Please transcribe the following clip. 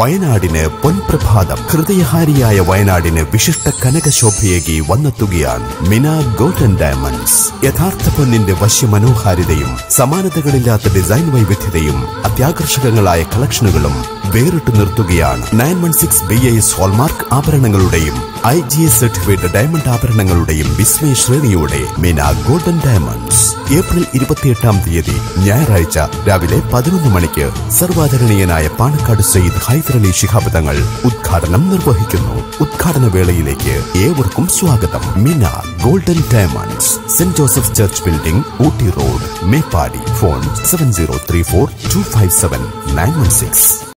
വയനാടിന് പൊൻപ്രഭാതം ഹൃദയഹാരിയായ വയനാടിന് വിശിഷ്ട കനകശോഭയേകി വന്നെത്തുകയാണ് മിന ഗോൾഡൻ ഡയമണ്ട്സ് യഥാർത്ഥ പൊന്നിന്റെ വശ്യമനോഹാരിതയും സമാനതകളില്ലാത്ത ഡിസൈൻ വൈവിധ്യതയും അത്യാകർഷകങ്ങളായ കളക്ഷനുകളും വേറിട്ടു നിർത്തുകയാണ് nine one six B S hallmark ആഭരണങ്ങളുടെയും I G S certified diamond ആഭരണങ്ങളുടെയും വിസ്മയ ശ്രേണിയോടെ മീന ഗോൾഡൻ ഡയമണ്ട്സ് ഏപ്രിൽ ഇരുപത്തിയെട്ടാം തീയതി ഞായറാഴ്ച രാവിലെ പതിനൊന്ന് മണിക്ക് സർവാദരണീയനായ പാണക്കാട് സയ്യിദ് ഹൈദർ അലി ശിഹാബ് തങ്ങൾ ഉദ്ഘാടനം നിർവഹിക്കുന്നു ഉദ്ഘാടന വേളയിലേക്ക് ഏവർക്കും സ്വാഗതം Mina golden diamonds saint Joseph church building Ooty road Meppadi phone seven zero three four two five seven nine one six